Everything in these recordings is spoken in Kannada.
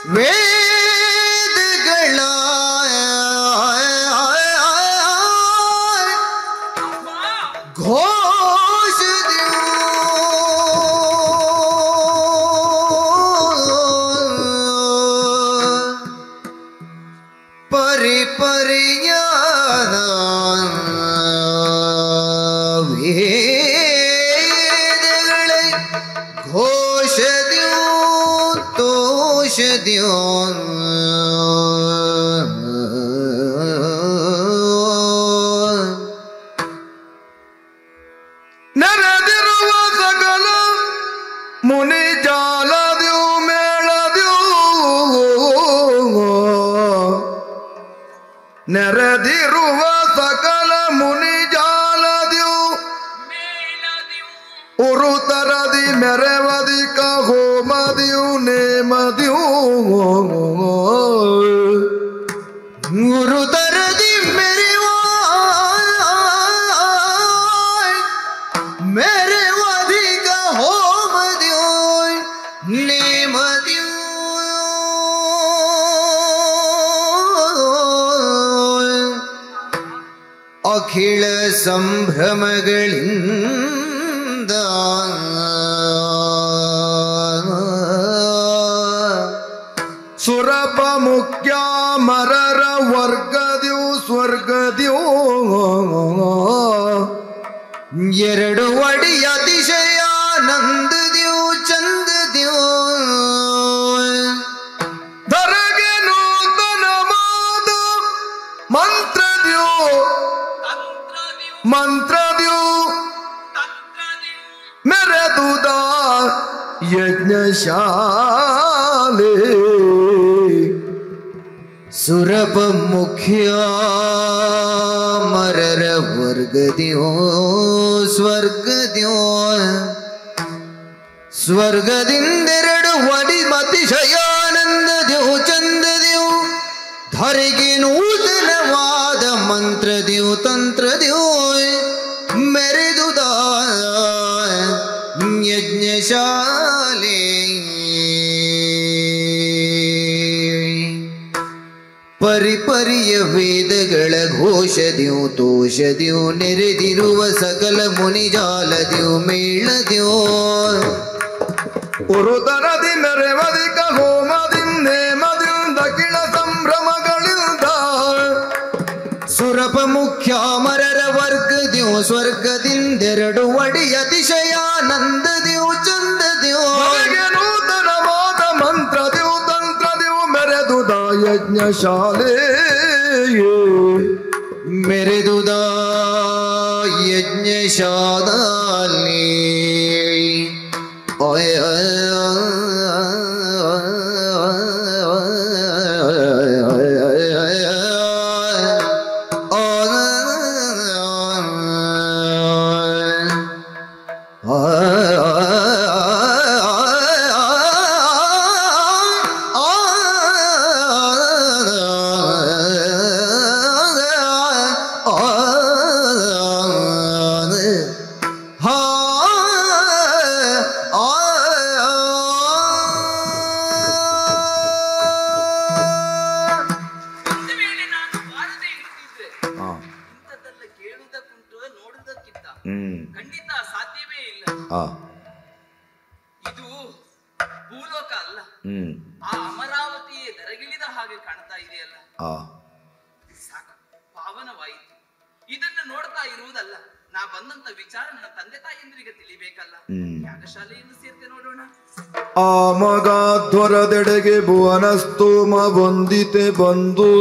ವೇದಗಳ ಘೋಷ ಪರಿ ಪರಿಯಾದ ವೇದಗಳ ಘೋಷದ್ಯೋ ತೋಷದ್ಯೋ ನೆರೆದಿರುವ ಸಕಲ ಮುನಿ ಜಾಲದ್ಯು ಮೇಳದ್ಯು ನೆರೆದಿರುವ ಸಕಲ ಮುನಿ ಜಾಲದ್ಯು ಉರುತರದಿ ಮೆರೆವದಿ ಹೋಮದಿಯು ನೇಮದಿಯು ಗುರು ತರದಿ ಮೆರೆವ ಮೆರೆವಧಿಕ ಹೋಮದ್ಯೋ ನೇಮದ್ಯೋ ಅಖಿಳ ಸಂಭ್ರಮಗಳಿಂದ ಸುರಪ ಮುಖ್ಯ ಮರರ ವರ್ಗದ್ಯು ಸ್ವರ್ಗದ್ಯು ಎರಡು ಒಡಿ ಅತಿಶಯಾನಂದದ್ಯೋ ಚಂದದ್ಯೋ ಧರಗೆ ನೂತನ ಮಾದ ಮಂತ್ರದ್ಯು ಮಂತ್ರದ್ಯು ಮೆರೆದುದ ಯಜ್ಞಶಾಲೆ ಸುರಪ ಮುಖ್ಯ ಮರರ ವರ್ಗದ್ಯೋ ಸ್ವರ್ಗದ್ಯೋ ಸ್ವರ್ಗದಿಂದೆರಡು ಒಡಿ ಮತಿಶಯಾನಂದದ್ಯೋ ಚಂದದ್ಯೋ ಧರೆಗೆ ನೂತನವಾದ ಮಂತ್ರದ್ಯೋ ತಂತ್ರದ್ಯೋ ಮೆರೆದುದ ಯಜ್ಞಶಾಲೆ ಪರಿಪರಿಯ ವೇದಗಳ ಘೋಷದ್ಯೋ ತೋಷದ್ಯೋ ನೆರೆದಿರುವ ಸಕಲ ಮುನಿಜಾಲದ್ಯೋ ಮೇಳದ್ಯೋ ಉರುತರದಿ ಮೆರೆವದಿಕ ಹೋಮದಿ ನೇಮದಿ ದಕ್ಷಿಣ ಸಂಭ್ರಮಗಳಿಂದ ಸುರಪ ಮುಖ್ಯ ಮರರ ವರ್ಗದ್ಯೋ ಸ್ವರ್ಗದಿಂದೆರಡು ಒಡಿ ಅತಿಶಯಾನಂದದ್ಯೋ ಚಂದದ್ಯೋ ಹೊರಗೆ ನೂತನವಾದ ಮಂತ್ರದ್ಯು ತಂತ್ರದ್ಯು ಮೆರೆದುದ ಯಜ್ಞಶಾಲೆ ಮೆರೆದುದ ಯಜ್ಞಶಾಲಿ ಒಂದು ವೇಳೆ ನಾನು ಬಾರದೆ ಇರುತ್ತಿದ್ರೆ ಇಂಥದ್ದೆಲ್ಲ ಕೇಳುವುದಕ್ಕುಂಟು ನೋಡುವುದಕ್ಕಿಂತ ಖಂಡಿತ ಸಾಧ್ಯವೇ ಇಲ್ಲ ಇದು ಭೂಲೋಕ ಅಲ್ಲ ಆ ಅಮರಾವತಿಯೇ ದರಗಿಳಿದ ಹಾಗೆ ಕಾಣ್ತಾ ಇದೆಯಲ್ಲ ಸಾಕು ಪಾವನವಾಯಿತು ಇದನ್ನ ನೋಡ್ತಾ ಇರುವುದಲ್ಲ ನಾ ಬಂದಂತ ವಿಚಾರ ನನ್ನ ತಂದೆ ತಾಯಿಯಂದ್ರಿಗೆ ತಿಳಿಬೇಕಲ್ಲ ಯಾಗಶಾಲೆಯನ್ನು ಸೇರ್ತೆ ನೋಡೋಣ ಆ ಮಗಾಧ್ವರದೆಡೆಗೆ ಭುವನ ಸ್ತೋಮ ವಂದಿತೆ ಬಂದು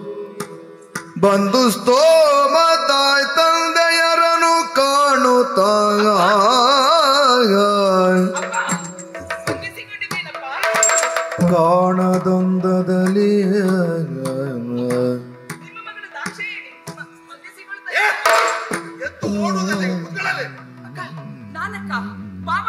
ಬಂದು ಸ್ತೋಮ ತಾಯ್ ತಂದೆಯರನು ಕಾಣುತ್ತಾ ಮುಗಿಸಿಕೊಂಡಿದ್ದೇನಪ್ಪ ಕಾಣದೊಂದದಲ್ಲಿ ನಿಮ್ಮ ಮಗಳು ದಾಕ್ಷಾಯಿಣಿ ಮ- ಮಗ್ಗಿಸಿಕೊಳ್ತಾ ಇದ್ದಾಳೆ. ಅಕ್ಕ, ನಾನಕ್ಕ ಮಾಮ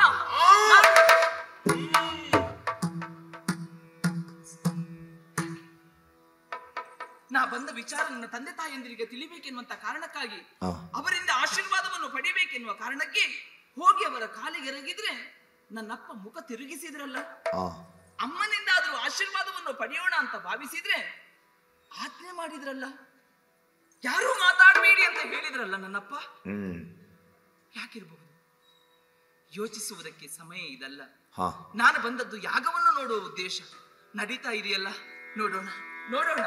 ನಾ ಬಂದ ವಿಚಾರ ನನ್ನ ತಂದೆ ತಾಯಂದಿರಿಗೆ ತಿಳಿಬೇಕೆನ್ನುವಂತ ಕಾರಣಕ್ಕಾಗಿ ಅವರಿಂದ ಆಶೀರ್ವಾದವನ್ನು ಪಡಿಬೇಕೆನ್ನುವ ಕಾರಣಕ್ಕೆ ಹೋಗಿ ಅವರ ಕಾಲಿಗೆ ಎರಗಿದ್ರೆ ನನ್ನಪ್ಪ ಮುಖ ತಿರುಗಿಸಿದ್ರಲ್ಲ ಅಮ್ಮನಿಂದಾದ್ರೂ ಆಶೀರ್ವಾದವನ್ನು ಪಡೆಯೋಣ ಅಂತ ಭಾವಿಸಿದ್ರೆ ಆಜ್ಞೆ ಮಾಡಿದ್ರಲ್ಲ ಯಾರೂ ಮಾತಾಡಬೇಡಿ ಅಂತ ಹೇಳಿದ್ರಲ್ಲ ನನ್ನಪ್ಪ ಹ್ಮ್ ಯಾಕಿರಬಹುದು ಯೋಚಿಸುವುದಕ್ಕೆ ಸಮಯ ಇದಲ್ಲ ಹಾ ನಾನು ಬಂದದ್ದು ಯಾಗವನ್ನು ನೋಡುವ ಉದ್ದೇಶ ನಡೀತಾ ಇದೆಯಲ್ಲ ನೋಡೋಣ ನೋಡೋಣ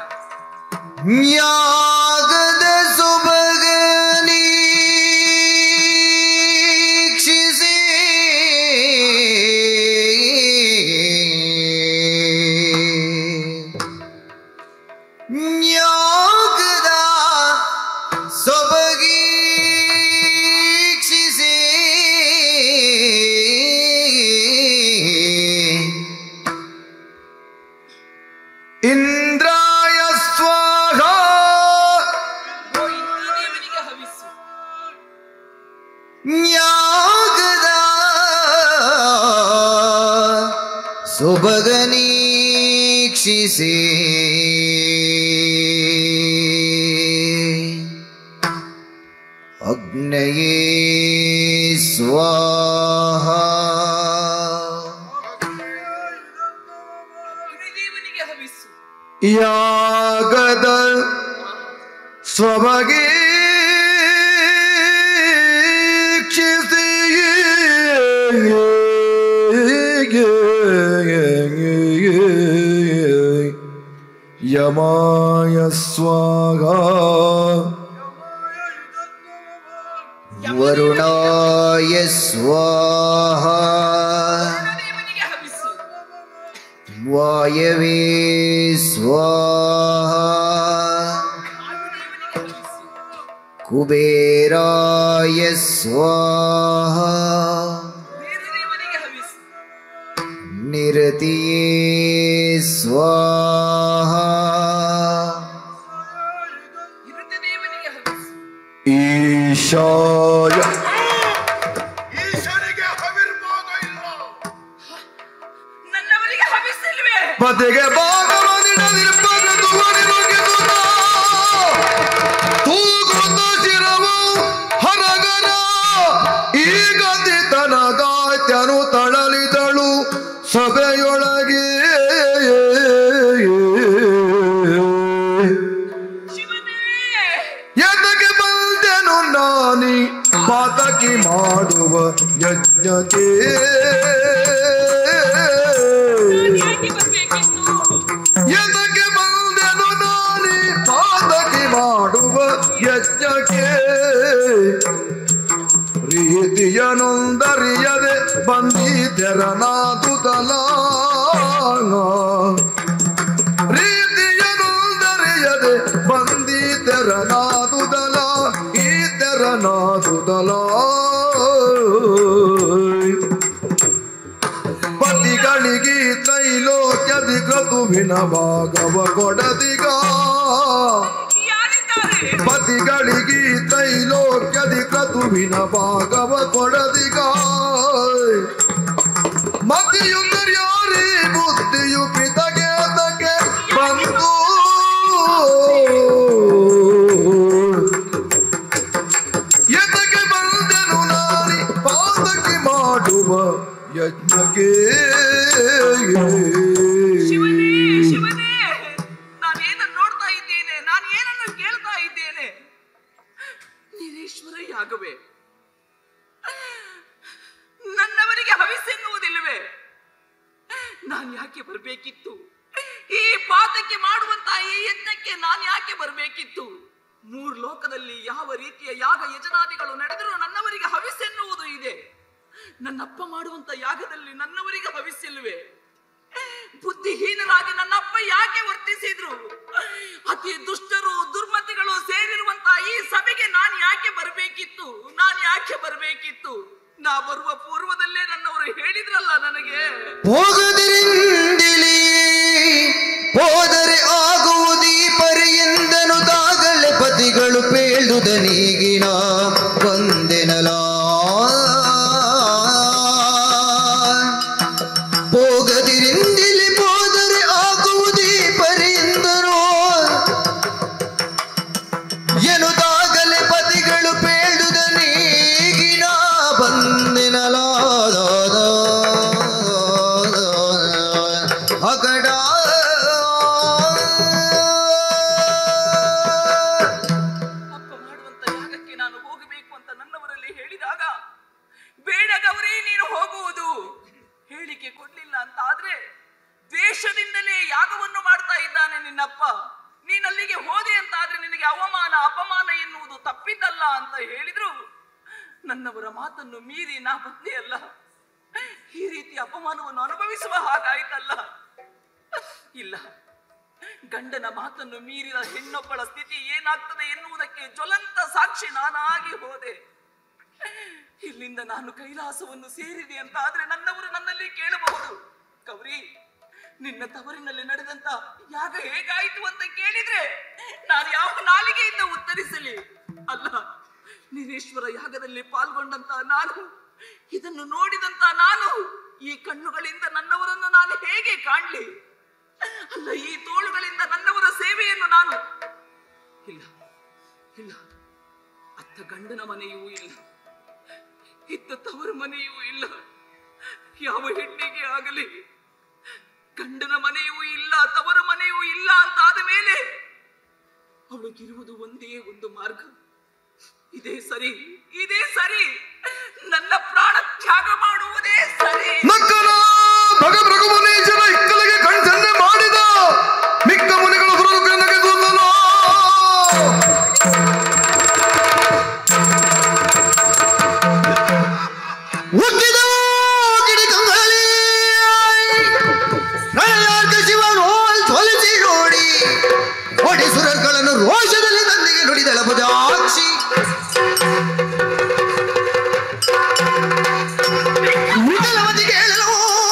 ಯಾಗದ ಸೊಬಗನೀಕ್ಷಿಸಿ ಯಾಗದ ಸೊಬಗೀಕ್ಷಿಸಿ ಇಂದ್ರಾಯ ಸ್ವಾಹ ಓ ಇಂದ್ರದೇವನಿಗೆ ಹವಿಸ್ಸು ನ್ಯಾಗದ ಸೊಬಗನೀಕ್ಷಿಸಿ ಅಗ್ನಯೇ ಸ್ವಾಹ ಅಗ್ನಿದೇವನಿಗೆ ಹವಿಸ್ಸು ಯಾಗದ ಸ್ವಭಗೀಕ್ಷಿಸಿ ಯಮಾಯ ಸ್ವಾಗ ವರುಣಾಯ ಸ್ವಾಹ ದೇವನಿಗೆ ಹವಿಸ್ಸು ವಾಯವೇ ಸ್ವಾಹ ವಾಯುದೇವನಿಗೆ ಹವಿಸ್ಸು ಕುಬೇರಾಯ ಸ್ವಾಹ ವೇದದೇವನಿಗೆ ಹವಿಸ್ಸು ನಿರತಿಯೇ ಸ್ವಾಹ ಇಂದ್ರದೇವನಿಗೆ ಹವಿಸ್ಸು ಈಶಾಯ ಈಶನಿಗೆ ಹವಿರ್ಭೋಗ ಇಲ್ಲ ನನ್ನವರಿಗೆ ಹವಿಸ್ಸಿಲ್ವೇ ಪತಿಗೆ ಭಾಗವದಿಡದಿರ್ಪದ ತುವಡಿ ನುಗ್ಗಿದುದ. ತೂಗುತ್ತ ಶಿರವು ಹರಗರ ಈಗ ತನಗಾತ್ಯನು ತಳಲಿದಳು ಸಭೆಯೊಳಗೆ ಶಿವನೇ ಎದಕ್ಕೆ ಬಂದೆನು ನಾನಿ ಪಾತಕಿ ಮಾಡುವ ಯಜ್ಞಕ್ಕೆ ಯಾಕೆ ಬರ್ಬೇಕಿತ್ತು ಎದಕ್ಕೆ ಬಂದೆನು ನಾನಿ ಪಾತಕಿ ಮಾಡುವ ಯಜ್ಞಕ್ಕೆ ರೀತಿಯ ನೊಂದರಿಯದೆ ಬಂದಿದ್ದೆರನಾದುದಲ ರೀತಿಯ ನೊಂದರಿಯದೆ ಬಂದಿದ್ದೆರನಾದುದಲ ಈ ತೆರನಾದುದಲ ಪತಿಗಳಿಗೆ ತ್ರೈಲೋಕ್ಯದಿ ಕ್ರತುವಿನ ಭಾಗವ ಕೊಡದಿಗ ಯಾರಿದ್ದಾರೆ ಪತಿಗಳಿಗೆ ತ್ರೈಲೋಕ್ಯದಿ ಕ್ರತುವಿನ ಭಾಗವ ಕೊಡದಿಗ ಮತಿಯು ಯಾರಿ ಬುದ್ಧಿಯು ಪಿತಗೆ ಅದಕ್ಕೆ ಬಂದು ಎದಕ್ಕೆ ಬಂದೆನು ನಾರಿ ಪಾದಕ್ಕೆ ಮಾಡುವ ಯಜ್ಞಕ್ಕೆ ಶಿವನೇ ಶಿವನೇ ನಾನೇನನ್ನು ನೋಡ್ತಾ ಇದ್ದೇನೆ ನಾನು ಏನನ್ನು ಕೇಳ್ತಾ ಇದ್ದೇನೆ ನೀನೇಶ್ವರ ಯಾಗವೇ ನನ್ನವರಿಗೆ ಹವಿಸ್ಸೆನ್ನುವುದಿಲ್ಲವೇ ನಾನು ಯಾಕೆ ಬರಬೇಕಿತ್ತು ಈ ಪಾತಕ್ಕೆ ಮಾಡುವಂತ ಈ ಯಜ್ಞಕ್ಕೆ ನಾನು ಯಾಕೆ ಬರಬೇಕಿತ್ತು ಮೂರ್ ಲೋಕದಲ್ಲಿ ಯಾವ ರೀತಿಯ ಯಾಗ ಯಜನಾದಿಗಳು ನಡೆದರೂ ನನ್ನವರಿಗೆ ಹವಿಸ್ಸೆನ್ನುವುದು ಇದೆ ನನ್ನಪ್ಪ ಮಾಡುವಂತ ಯಾಗದಲ್ಲಿ ನನ್ನವರಿಗೆ ಹವಿಸ್ಸಿಲ್ವೇ ಬುದ್ಧಿಹೀನರಾಗಿ ನನ್ನಪ್ಪ ಯಾಕೆ ವರ್ತಿಸಿದ್ರು ಅತಿ ದುಷ್ಟರು ದುರ್ಮತಿಗಳು ಸೇರಿರುವಂತ ಈ ಸಭೆಗೆ ನಾನು ಯಾಕೆ ಬರಬೇಕಿತ್ತು ನಾನು ಯಾಕೆ ಬರಬೇಕಿತ್ತು ನಾ ಬರುವ ಪೂರ್ವದಲ್ಲೇ ನನ್ನವರು ಹೇಳಿದ್ರಲ್ಲ ನನಗೆ ಹೋಗದಿರಿಂದಿಲಿ ಹೋದರೆ ಆಗುವುದೀ ಪರಿಯಿಂದನು ತಾಗಳೆ ಪತಿಗಳು ಪೇಳುದ ನೀಗಿನ ವಂದೆನಲ ಹೋಗದಿರಿಂದಿಲಿ ಹೋದರೆ ಆಗುವುದೀ ಪರಿಯಿಂದನು ಎನುದಾಗಲೆ ಪತಿಗಳು ಪೇಳುದ ನೀಗಿನ ಬಂದಿನಲಾದ ಆಗುವುದಿಲ್ಲ ಅಂತ ಆದ್ರೆ ದ್ವೇಷದಿಂದಲೇ ಯಾಗವನ್ನು ಮಾಡ್ತಾ ಇದ್ದಾನೆ ನಿನ್ನಪ್ಪ ನೀನಲ್ಲಿಗೆ ಹೋದೆ ಅಂತ ಆದ್ರೆ ನಿನಗೆ ಅವಮಾನ ಅಪಮಾನ ಎನ್ನುವುದು ತಪ್ಪಿದ್ದಲ್ಲ ಅಂತ ಹೇಳಿದ್ರು ನನ್ನವರ ಮಾತನ್ನು ಮೀರಿ ನಾ ಬಂದೆ ಅಲ್ಲ ಈ ರೀತಿ ಅಪಮಾನವನ್ನು ಅನುಭವಿಸುವ ಹಾಗಾಯ್ತಲ್ಲ ಇಲ್ಲ ಗಂಡನ ಮಾತನ್ನು ಮೀರಿದ ಹೆಣ್ಣೊಬ್ಬಳ ಸ್ಥಿತಿ ಏನಾಗ್ತದೆ ಎನ್ನುವುದಕ್ಕೆ ಜ್ವಲಂತ ಸಾಕ್ಷಿ ನಾನಾಗಿ ಹೋದೆ ಇಲ್ಲಿಂದ ನಾನು ಕೈಲಾಸವನ್ನು ಸೇರಿದೆ ಅಂತ ಆದ್ರೆ ನನ್ನವರು ನನ್ನಲ್ಲಿ ಕೇಳಬಹುದು ಗೌರಿ ನಿನ್ನ ತವರಿನಲ್ಲಿ ನಡೆದಂತ ಯಾಗ ಹೇಗಾಯಿತು ಅಂತ ಕೇಳಿದ್ರೆ ನಾನು ಯಾವ ನಾಲಿಗೆಯಿಂದ ಉತ್ತರಿಸಲಿ ಅಲ್ಲ ನಿರೇಶ್ವರ ಯಾಗದಲ್ಲಿ ಪಾಲ್ಗೊಂಡಂತ ನಾನು ಇದನ್ನು ನೋಡಿದಂತ ನಾನು ಈ ಕಣ್ಣುಗಳಿಂದ ನನ್ನವರನ್ನು ನಾನು ಹೇಗೆ ಕಾಣ್ಲಿ ಅಲ್ಲ ಈ ತೋಳುಗಳಿಂದ ನನ್ನವರ ಸೇವೆಯನ್ನು ನಾನು ಇಲ್ಲ ಇಲ್ಲ ಅತ್ತ ಗಂಡನ ಮನೆಯೂ ಇಲ್ಲ ಇತ್ತ ತವರ ಮನೆಯೂ ಇಲ್ಲ ಯಾವ ಹೆಣ್ಣಿಗೆ ಆಗಲಿ ಗಂಡನ ಮನೆಯೂ ಇಲ್ಲ ತವರ ಮನೆಯೂ ಇಲ್ಲ ಅಂತ ಆದ ಮೇಲೆ ಅವಳಿಗಿರುವುದು ಒಂದೇ ಒಂದು ಮಾರ್ಗ ಇದೇ ಸರಿ ಇದೇ ಸರಿ ನನ್ನ ಪ್ರಾಣ ತ್ಯಾಗ ಮಾಡುವುದೇ ಸರಿ ನಕ್ಕನ ಭಗ ಭೃಗುಮುನೀಶನ ಇಕ್ಕಲಿಗೆ ಕಣ್ಸನ್ನೆ ಮಾಡಿದ ಮಿಕ್ಕ ಮುನಿಗಳು ಸುರಲು ನಗೆದುಲ್ಲೋ ಹುಟ್ಟಿದವು ಗಿಡಗಂಗಳಿ ನಯನಾರ್ಕ ಶಿವನೋಲ್ ತೊಲಸಿ ನೋಡಿ ಒಡಿಸುರಗಳನ್ನು ರೋಷದಲ್ಲಿ ತಂದಿಗೆ ನುಡಿದಳ ಭುಜಾಕ್ಷಿ ವಿಠಲವತಿ ಕೇಳಲು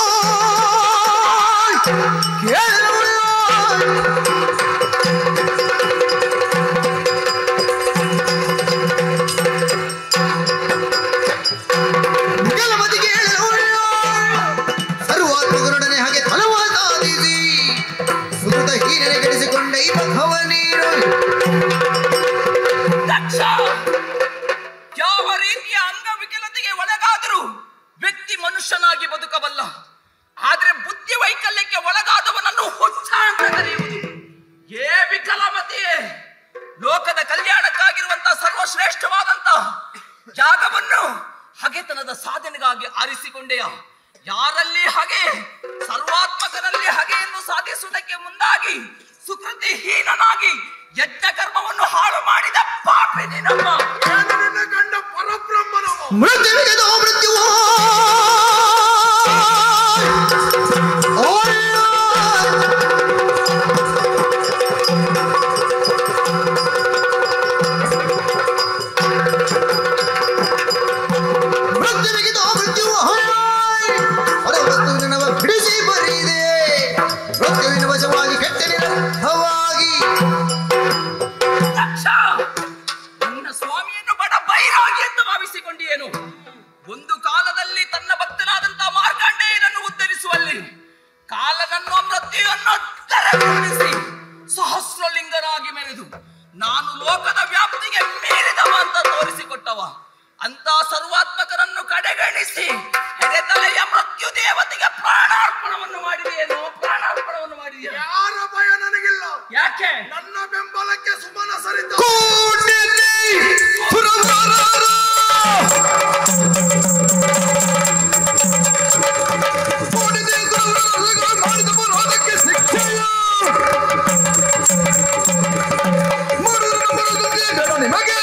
ಕೇಳಲು ವಿಠಲವತಿ ಕೇಳಲು ಸರ್ವಾತ್ಮಕರೊಡನೆ ಹಾಗೆ ತಲವ ಸಾಧಿಸಿ ಸುತ ಹೀನನೆ ಗೆಡಿಸಿಕೊಂಡ ಈ ಭವನೀರು ದಕ್ಷ ಯಾವ ರೀತಿಯ ಅಂಗವಿಕಲತೆಗೆ ಒಳಗಾದರೂ ವ್ಯಕ್ತಿ ಮನುಷ್ಯನಾಗಿ ಬದುಕಬಲ್ಲ ಆದ್ರೆ ಬುದ್ಧಿ ವೈಕಲ್ಯಕ್ಕೆ ಒಳಗಾದವನನ್ನು ಹುಚ್ಚ ಅಂತ ಕರೆಯುವುದು ಏ ವಿಕಲಮತಿಯೇ ಲೋಕದ ಕಲ್ಯಾಣಕ್ಕಾಗಿರುವಂತ ಸರ್ವಶ್ರೇಷ್ಠವಾದಂತ ಯಾಗವನ್ನು ಹಗೆತನದ ಸಾಧನೆಗಾಗಿ ಆರಿಸಿಕೊಂಡೆಯ ಯಾರಲ್ಲಿ ಹಗೆ ಸರ್ವಾತ್ಮಕನಲ್ಲಿ ಹಗೆಯನ್ನು ಸಾಧಿಸುವುದಕ್ಕೆ ಮುಂದಾಗಿ ಸುಕೃತಿ ಹೀನನಾಗಿ ಯಜ್ಞ ಕರ್ಮವನ್ನು ಹಾಳು ಮಾಡಿದ ಪಾಪಿ ನಿನಮ್ಮ ನಿನ್ನ ಗಂಡ ಪರಬ್ರಹ್ಮನವ ಮೃತ್ಯುವಿಗೆದೋ ಮೃತ್ಯುವೋ ಮೃತ್ಯುವಿಗೆದೋ ಮೃತ್ಯುವೋ ಪರವಸ್ತುವಿನವ ಬಿಡಿಸಿ ಬರಿದೆ ಮೃತ್ಯುವಿನ ವಶವಾಗಿ ಕೆಟ್ಟನಿನ ಅರ್ಥವಾಗಿ ದಕ್ಷ ನಿನ್ನ ಸ್ವಾಮಿಯನ್ನು ಬಡ ಬೈರಾಗಿ ಎಂದು ಭಾವಿಸಿಕೊಂಡಿಯೇನು ಒಂದು ಕಾಲದಲ್ಲಿ ತನ್ನ ಭಕ್ತನಾದಂತ ಮಾರ್ಕಂಡೇಯನನ್ನು ಉದ್ಧರಿಸುವಲ್ಲಿ ಕಾಲನನ್ನು ಮೃತ್ಯುವನ್ನು ತೆರವುಗೊಳಿಸಿ ಸಹಸ್ರಲಿಂಗನಾಗಿ ಮೆರೆದು ನಾನು ಲೋಕದ ವ್ಯಾಪ್ತಿಗೆ ಮೀರಿದವ ಅಂತ ತೋರಿಸಿಕೊಟ್ಟವ ಅಂತ ಸರ್ವಾತ್ಮಕರನ್ನು ಕಡೆಗಣಿಸಿ ಎಡೆತಲೆಯ ಮೃತ್ಯು ದೇವತೆಗೆ ಪ್ರಾಣಾರ್ಪಣವನ್ನು ಮಾಡಿದೆಯೇನು ಪ್ರಾಣಾರ್ಪಣವನ್ನು ಮಾಡಿದೆಯೇನು ಯಾರ ಭಯ ನನಗಿಲ್ಲ ಯಾಕೆ ನನ್ನ ಬೆಂಬಲಕ್ಕೆ ಸುಮನ ಸರಿತ ಕೂಡಿದೆ ಪುರವರರು. ಕೂಡಿದೆ ಪುರವರರು ಮಾಡಿದ ಪುರೋಧಕ್ಕೆ ಶಿಕ್ಷೆಯು. ಮುರುಗನ ಮುರುಗನಿಗೆ ಗಡ ನಿಮಗೆ.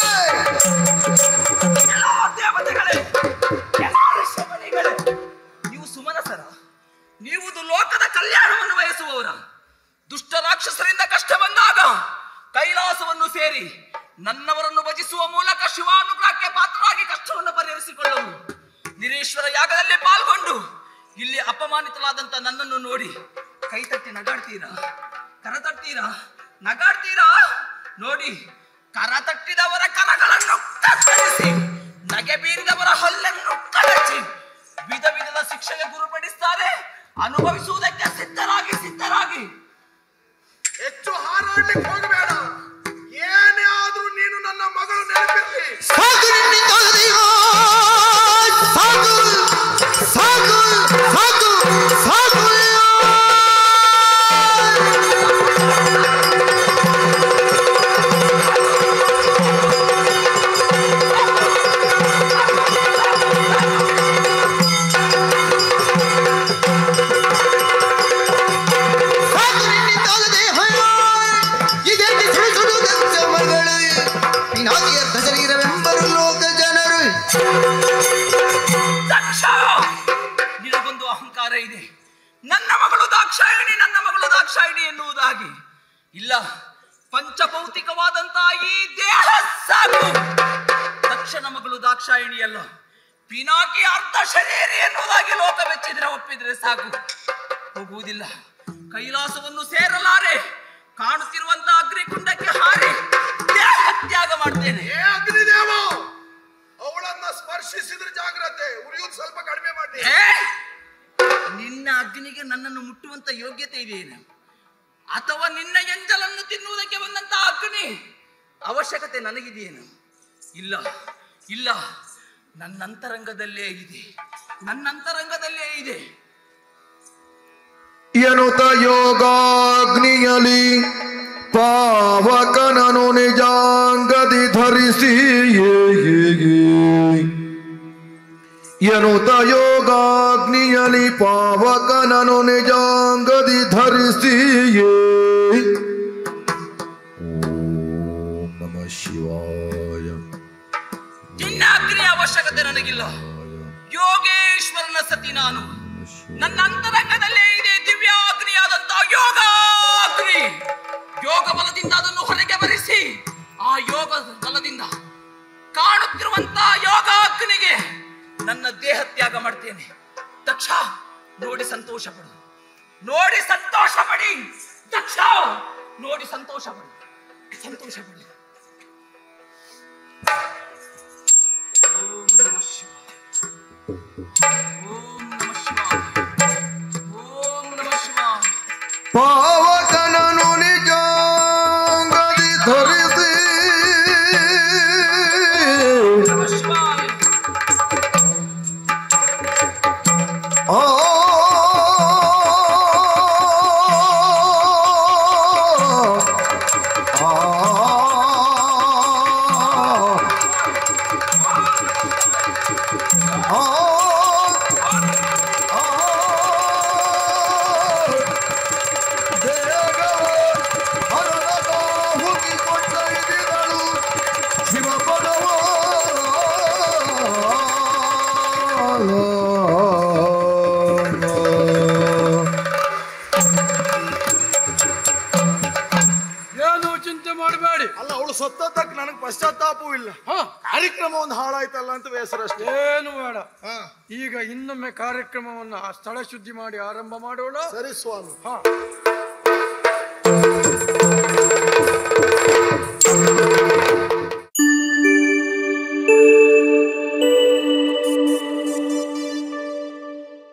ಎಲ್ಲಾ ದೇವತೆಗಳೇ ಎಲ್ಲಾ ಋಷಿಮುನಿಗಳೇ ನೀವು ಸುಮನಸರ ನೀವು ಲೋಕದ ಕಲ್ಯಾಣವನ್ನು ಬಯಸುವವರ ದುಷ್ಟ ರಾಕ್ಷಸರಿಂದ ಕಷ್ಟ ಬಂದಾಗ ಕೈಲಾಸವನ್ನು ಸೇರಿ ನನ್ನವರನ್ನು ಭಜಿಸುವ ಮೂಲಕ ಶಿವಾನುಗ್ರಹಕ್ಕೆ ಪಾತ್ರರಾಗಿ ಕಷ್ಟವನ್ನು ಪರಿಹರಿಸಿಕೊಳ್ಳುವು ನಿರೇಶ್ವರ ಯಾಗದಲ್ಲಿ ಪಾಲ್ಗೊಂಡು ಇಲ್ಲಿ ಅಪಮಾನಿತರಾದಂತ ನನ್ನನ್ನು ನೋಡಿ ಕೈ ತಟ್ಟಿ ನಗಾಡ್ತೀರಾ ಕರ ತಟ್ತೀರಾ ನಗಾಡ್ತೀರಾ ನೋಡಿ ಕರ ತಟ್ಟಿದವರ ಕರಗಳನ್ನು ಕತ್ತರಿಸಿ ನಗೆ ಬೀರಿದವರ ಹಲ್ಲನ್ನು ಕಳಚಿ ವಿಧ ವಿಧದ ಶಿಕ್ಷೆಗೆ ಗುರುಪಡಿಸ್ತಾರೆ ಅನುಭವಿಸುವುದಕ್ಕೆ ಸಿದ್ಧರಾಗಿ ಸಿದ್ಧರಾಗಿ ಹೆಚ್ಚು ಹಾರಾಡ್ಲಿಕ್ಕೆ ಹೋಗಬೇಡ ಏನೇ ಆದ್ರೂ ನೀನು ನನ್ನ ಮಗಳು ನೆನಪಿರ್ಲಿ ಸಾಕು ನಿನ್ನಿಂದ ದೈವ. ಸಾಕು ಸಾಕು ಸಾಕು ಸಾಕು ಆ ಇದೆ ನನ್ನ ಮಗಳು ದಾಕ್ಷಾಯಿಣಿ ನನ್ನ ಮಗಳು ದಾಕ್ಷಾಯಿಣಿ ಎನ್ನುವುದಾಗಿ ಇಲ್ಲ ಪಂಚಭೌತಿಕವಾದಂತಹ ಈ ದೇಹ ಸಾಕು ತಕ್ಷಣ ಮಗಳು ದಾಕ್ಷಾಯಿಣಿ ಅಲ್ಲ ಪಿನಾಕಿ ಅರ್ಧ ಶರೀರಿ ಎನ್ನುವುದಾಗಿ ಲೋಕ ಮೆಚ್ಚಿದ್ರೆ ಒಪ್ಪಿದ್ರೆ ಸಾಕು ಹೋಗುವುದಿಲ್ಲ ಕೈಲಾಸವನ್ನು ಸೇರಲಾರೆ ಕಾಣುತ್ತಿರುವಂತ ಅಗ್ನಿಕುಂಡಕ್ಕೆ ಹಾರಿ ದೇಹ ತ್ಯಾಗ ಮಾಡ್ತೇನೆ ಏ ಅಗ್ನಿದೇವ ಅವಳನ್ನ ಸ್ಪರ್ಶಿಸಿದ್ರೆ ಜಾಗ್ರತೆ ಉರಿಯೋದು ಸ್ವಲ್ಪ ಕಡಿಮೆ ಮಾಡಿ ಏ? ನಿನ್ನ ಅಗ್ನಿಗೆ ನನ್ನನ್ನು ಮುಟ್ಟುವಂತ ಯೋಗ್ಯತೆ ಇದೆಯೇನು ಅಥವಾ ನಿನ್ನ ಎಂಜಲನ್ನು ತಿನ್ನುವುದಕ್ಕೆ ಬಂದಂತ ಅಗ್ನಿ ಅವಶ್ಯಕತೆ ನನಗಿದೆಯೇನು ಇಲ್ಲ ಇಲ್ಲ ನನ್ನ ಅಂತರಂಗದಲ್ಲೇ ಇದೆ ನನ್ನ ಅಂತರಂಗದಲ್ಲೇ ಇದೆ ಎನ್ನುತ್ತ ಯೋಗಾಗ್ನಿಯಲಿ ಪಾವಕನನು ನಿಜಾಂಗದಿ ಧರಿಸಿ ಎನ್ನುತ್ತ ಯೋಗಾಗ್ನಿಯಲಿ ಪಾವಕನನು ನಿಜಾಂಗದಿ ಧರಿಸಿ ಓಂ ನಮ ಶಿವಾಯ ನಿನ್ನ ಅಗ್ನಿ ಅವಶ್ಯಕತೆ ನನಗಿಲ್ಲ ಯೋಗೇಶ್ವರನ ಸತಿ ನಾನು ನನ್ನ ಅಂತರಂಗದಲ್ಲೇ ಇದೆ ದಿವ್ಯಾಗ್ನಿಯಾದಂತಹ ಯೋಗಾಗ್ನಿ ಯೋಗ ಬಲದಿಂದ ಅದನ್ನು ಹೊರಗೆ ಬರಿಸಿ ಆ ಯೋಗ ಬಲದಿಂದ ಕಾಣುತ್ತಿರುವಂತಹ ಯೋಗಾಗ್ನಿಗೆ ನನ್ನ ದೇಹ ತ್ಯಾಗ ಮಾಡ್ತೇನೆ ದಕ್ಷ ನೋಡಿ ಸಂತೋಷ ಪಡು ನೋಡಿ ಸಂತೋಷ ಪಡಿ ದಕ್ಷ ನೋಡಿ ಸಂತೋಷ ಪಡು ಸಂತೋಷ ಪಡು ಓಂ ನಮಃ ಶಿವಾಯ ಓಂ ನಮಃ ಶಿವಾಯ ಓಂ ನಮಃ ಶಿವಾಯ ಪಾವಕನನು ನಿಜಾಂಗದಿ ಧರಿಸಿ ನಮಃ ಶಿವಾಯ ಆ ಏನು ಚಿಂತೆ ಮಾಡಬೇಡಿ ಅಲ್ಲ ಅವಳು ಸತ್ತದ್ದಕ್ಕೆ ನನಗೆ ಪಶ್ಚಾತ್ತಾಪವೂ ಇಲ್ಲ ಕಾರ್ಯಕ್ರಮ ಒಂದು ಹಾಳಾಯ್ತಲ್ಲ ಅಂತ ಬೇಸರ ಅಷ್ಟೇ ಏನು ಬೇಡ ಹಾ, ಈಗ ಇನ್ನೊಮ್ಮೆ ಕಾರ್ಯಕ್ರಮವನ್ನ ಆ ಸ್ಥಳ ಶುದ್ಧಿ ಮಾಡಿ ಆರಂಭ ಮಾಡೋಣ ಸರಿ ಸ್ವಾಮಿ ಹಾ